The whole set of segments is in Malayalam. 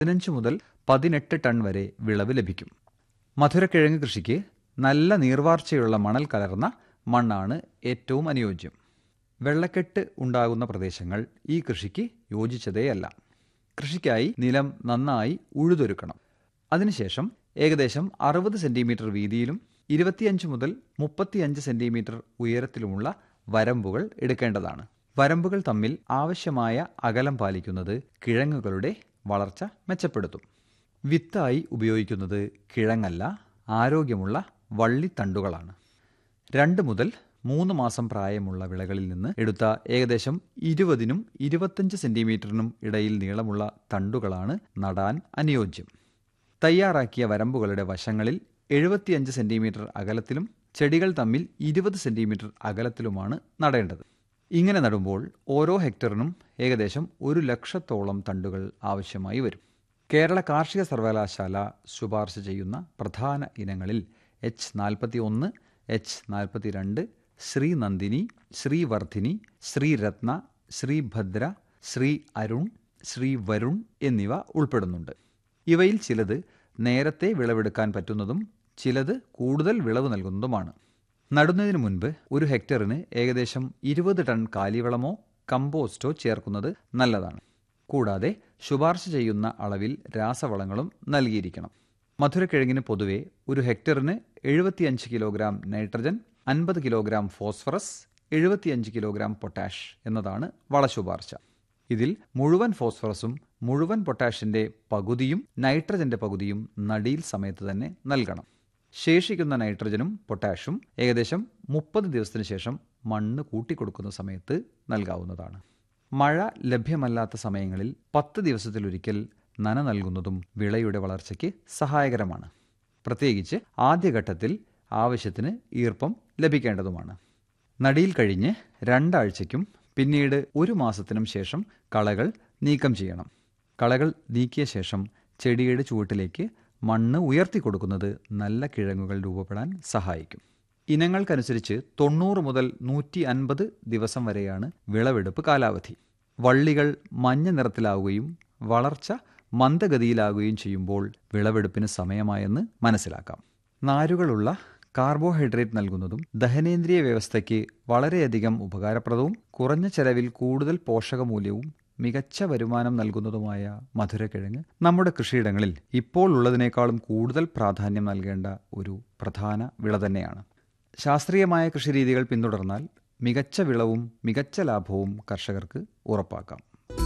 പതിനഞ്ച് മുതൽ പതിനെട്ട് ടൺ വരെ വിളവ് ലഭിക്കും മധുരക്കിഴങ്ങ് കൃഷിക്ക് നല്ല നീർവാർച്ചയുള്ള മണൽ കലർന്ന മണ്ണാണ് ഏറ്റവും അനുയോജ്യം വെള്ളക്കെട്ട് ഉണ്ടാകുന്ന പ്രദേശങ്ങൾ ഈ കൃഷിക്ക് യോജിച്ചതേയല്ല കൃഷിക്കായി നിലം നന്നായി ഉഴുതൊരുക്കണം അതിനുശേഷം ഏകദേശം അറുപത് സെന്റിമീറ്റർ വീതിയിലും ഇരുപത്തിയഞ്ച് മുതൽ മുപ്പത്തിയഞ്ച് സെന്റിമീറ്റർ ഉയരത്തിലുമുള്ള വരമ്പുകൾ എടുക്കേണ്ടതാണ് വരമ്പുകൾ തമ്മിൽ ആവശ്യമായ അകലം പാലിക്കുന്നത് കിഴങ്ങുകളുടെ വളർച്ച മെച്ചപ്പെടുത്തും വിത്തായി ഉപയോഗിക്കുന്നത് കിഴങ്ങല്ല ആരോഗ്യമുള്ള വള്ളിത്തണ്ടുകളാണ് രണ്ട് മുതൽ മൂന്ന് മാസം പ്രായമുള്ള വിളകളിൽ നിന്ന് എടുത്ത ഏകദേശം ഇരുപതിനും ഇരുപത്തഞ്ച് സെന്റിമീറ്ററിനും ഇടയിൽ നീളമുള്ള തണ്ടുകളാണ് നടാൻ അനുയോജ്യം തയ്യാറാക്കിയ വരമ്പുകളുടെ വശങ്ങളിൽ എഴുപത്തിയഞ്ച് സെന്റിമീറ്റർ അകലത്തിലും ചെടികൾ തമ്മിൽ ഇരുപത് സെന്റിമീറ്റർ അകലത്തിലുമാണ് നടേണ്ടത് ഇങ്ങനെ നടുമ്പോൾ ഓരോ ഹെക്ടറിനും ഏകദേശം ഒരു ലക്ഷത്തോളം തണ്ടുകൾ ആവശ്യമായി വരും കേരള കാർഷിക സർവകലാശാല ശുപാർശ ചെയ്യുന്ന പ്രധാന ഇനങ്ങളിൽ എച്ച് നാൽപ്പത്തി ഒന്ന് എച്ച് നാൽപ്പത്തിരണ്ട് ശ്രീനന്ദിനി ശ്രീവർദ്ധിനി ശ്രീരത്ന ശ്രീഭദ്ര ശ്രീ അരുൺ ശ്രീ വരുൺ എന്നിവ ഉൾപ്പെടുന്നുണ്ട് ഇവയിൽ ചിലത് നേരത്തെ വിളവെടുക്കാൻ പറ്റുന്നതും ചിലത് കൂടുതൽ വിളവ് നൽകുന്നതുമാണ് നടുന്നതിന് മുൻപ് ഒരു ഹെക്ടറിന് ഏകദേശം ഇരുപത് ടൺ കാലിവളമോ കമ്പോസ്റ്റോ ചേർക്കുന്നത് നല്ലതാണ് കൂടാതെ ശുപാർശ ചെയ്യുന്ന അളവിൽ രാസവളങ്ങളും നൽകിയിരിക്കണം മധുരക്കിഴങ്ങിന് പൊതുവെ ഒരു ഹെക്ടറിന് എഴുപത്തിയഞ്ച് കിലോഗ്രാം നൈട്രജൻ അൻപത് കിലോഗ്രാം ഫോസ്ഫറസ് എഴുപത്തിയഞ്ച് കിലോഗ്രാം പൊട്ടാഷ് എന്നതാണ് വളശുപാർശ ഇതിൽ മുഴുവൻ ഫോസ്ഫറസും മുഴുവൻ പൊട്ടാഷിന്റെ പകുതിയും നൈട്രജന്റെ പകുതിയും നടീൽ സമയത്ത് തന്നെ നൽകണം ശേഷിക്കുന്ന നൈട്രജനും പൊട്ടാഷും ഏകദേശം മുപ്പത് ദിവസത്തിന് ശേഷം മണ്ണ് കൂട്ടിക്കൊടുക്കുന്ന സമയത്ത് നൽകാവുന്നതാണ് മഴ ലഭ്യമല്ലാത്ത സമയങ്ങളിൽ പത്ത് ദിവസത്തിലൊരിക്കൽ നന നൽകുന്നതും വിളയുടെ വളർച്ചയ്ക്ക് സഹായകരമാണ് പ്രത്യേകിച്ച് ആദ്യഘട്ടത്തിൽ ആവശ്യത്തിന് ഈർപ്പം ലഭിക്കേണ്ടതുമാണ് നടിയിൽ കഴിഞ്ഞ് രണ്ടാഴ്ചയ്ക്കും പിന്നീട് ഒരു മാസത്തിനും ശേഷം കളകൾ നീക്കം ചെയ്യണം കളകൾ നീക്കിയ ശേഷം ചെടിയുടെ ചുവട്ടിലേക്ക് മണ്ണ് ഉയർത്തി കൊടുക്കുന്നത് നല്ല കിഴങ്ങുകൾ രൂപപ്പെടാൻ സഹായിക്കും ഇനങ്ങൾക്കനുസരിച്ച് തൊണ്ണൂറ് മുതൽ നൂറ്റി അൻപത് ദിവസം വരെയാണ് വിളവെടുപ്പ് കാലാവധി വള്ളികൾ മഞ്ഞ നിറത്തിലാവുകയും വളർച്ച മന്ദഗതിയിലാകുകയും ചെയ്യുമ്പോൾ വിളവെടുപ്പിന് സമയമായെന്ന് മനസ്സിലാക്കാം നാരുകളുള്ള കാർബോഹൈഡ്രേറ്റ് നൽകുന്നതും ദഹനേന്ദ്രിയ വ്യവസ്ഥയ്ക്ക് വളരെയധികം ഉപകാരപ്രദവും കുറഞ്ഞ ചെലവിൽ കൂടുതൽ പോഷകമൂല്യവും മികച്ച വരുമാനം നൽകുന്നതുമായ മധുരക്കിഴങ്ങ് നമ്മുടെ കൃഷിയിടങ്ങളിൽ ഇപ്പോൾ ഉള്ളതിനേക്കാളും കൂടുതൽ പ്രാധാന്യം നൽകേണ്ട ഒരു പ്രധാന വിള തന്നെയാണ് ശാസ്ത്രീയമായ കൃഷിരീതികൾ പിന്തുടർന്നാൽ മികച്ച വിളവും മികച്ച ലാഭവും കർഷകർക്ക് ഉറപ്പാക്കാം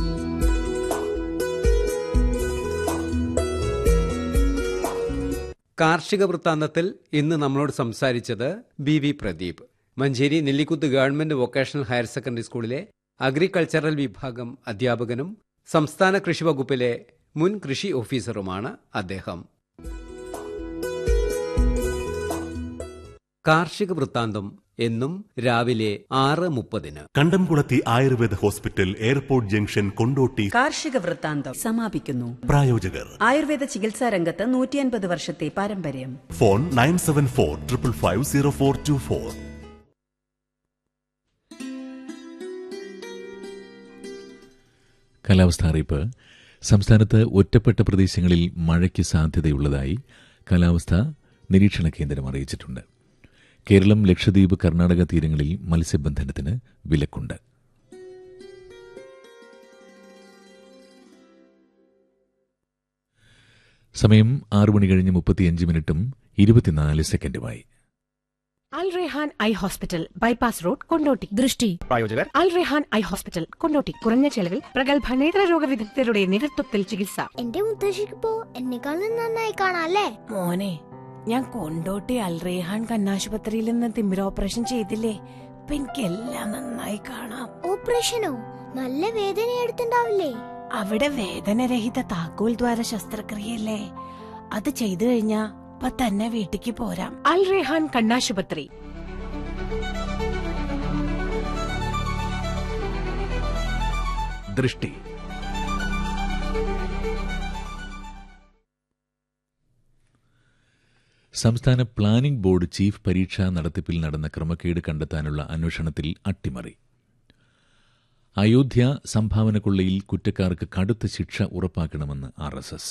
കാർഷിക വൃത്താന്തത്തിൽ ഇന്ന് നമ്മളോട് സംസാരിച്ചത് B V Pradeep Manjeri Nellikuth government vocational higher secondary സ്കൂളിലെ അഗ്രികൾച്ചറൽ വിഭാഗം അധ്യാപകനും സംസ്ഥാന കൃഷി വകുപ്പിലെ മുൻ കൃഷി ഓഫീസറുമാണ് അദ്ദേഹം കാർഷിക വൃത്താന്തം എന്നും രാവിലെ ആറ് മുപ്പതിന് കണ്ടംകുളത്തി Ayurveda hospital airport junction Kondotty കാർഷിക വൃത്താന്തം സമാപിക്കുന്നു പ്രായോജകർ ആയുർവേദ ചികിത്സാ രംഗത്ത് നൂറ്റിയൻപത് വർഷത്തെ പാരമ്പര്യം phone nine seven four triple five zero four two four കാലാവസ്ഥ അറിയിപ്പ് സംസ്ഥാനത്ത് ഒറ്റപ്പെട്ട പ്രദേശങ്ങളിൽ മഴയ്ക്ക് സാധ്യതയുള്ളതായി കാലാവസ്ഥാ നിരീക്ഷണ കേന്ദ്രം അറിയിച്ചിട്ടുണ്ട് കേരളം ലക്ഷദ്വീപ് കർണാടക തീരങ്ങളിൽ മത്സ്യബന്ധനത്തിന് വിലക്കുണ്ട് സമയം ആറു മണി കഴിഞ്ഞ് മുപ്പത്തിയഞ്ച് മിനിറ്റും ഇരുപത്തിനാല് സെക്കൻഡുമായി Al Rehan eye hospital bypass road Kondotty ദൃഷ്ടി പ്രായോജകർ അൽ റെഹാൻ ഐ ഹോസ്പിറ്റൽ കൊണ്ടോട്ടി കുറഞ്ഞ ചെലവിൽ പ്രഗത്ഭ നേത്രരോഗ വിദഗ്ധരുടെ നേതൃത്വത്തിൽ ചികിത്സ എന്റെ മുത്തശ്ശിക്കിപ്പോ എന്നെക്കാളും നന്നായി കാണാല്ലേ മോനെ ഞാൻ കൊണ്ടോട്ടി അൽറേഹാൻ കണ്ണാശുപത്രിയിൽ നിന്ന് തിമിര ഓപ്പറേഷൻ ചെയ്തില്ലേ ഇപ്പൊ എനിക്കെല്ലാം നന്നായി കാണാം ഓപ്പറേഷനോ നല്ല വേദന എടുത്തുണ്ടാവില്ലേ അവിടെ വേദനരഹിത താക്കോൽ ദ്വാര ശസ്ത്രക്രിയല്ലേ അത് ചെയ്തു കഴിഞ്ഞാ ഇപ്പൊ തന്നെ വീട്ടിക്ക് പോരാം അൽ റെഹാൻ കണ്ണാശുപത്രി ദൃഷ്ടി സംസ്ഥാന പ്ലാനിംഗ് ബോർഡ് ചീഫ് പരീക്ഷാ നടത്തിപ്പിൽ നടന്ന ക്രമക്കേട് കണ്ടെത്താനുള്ള അന്വേഷണത്തിൽ അട്ടിമറി അയോധ്യ സംഭാവന കൊള്ളയിൽ കുറ്റക്കാർക്ക് കടുത്ത ശിക്ഷ ഉറപ്പാക്കണമെന്ന് ആർ എസ് എസ്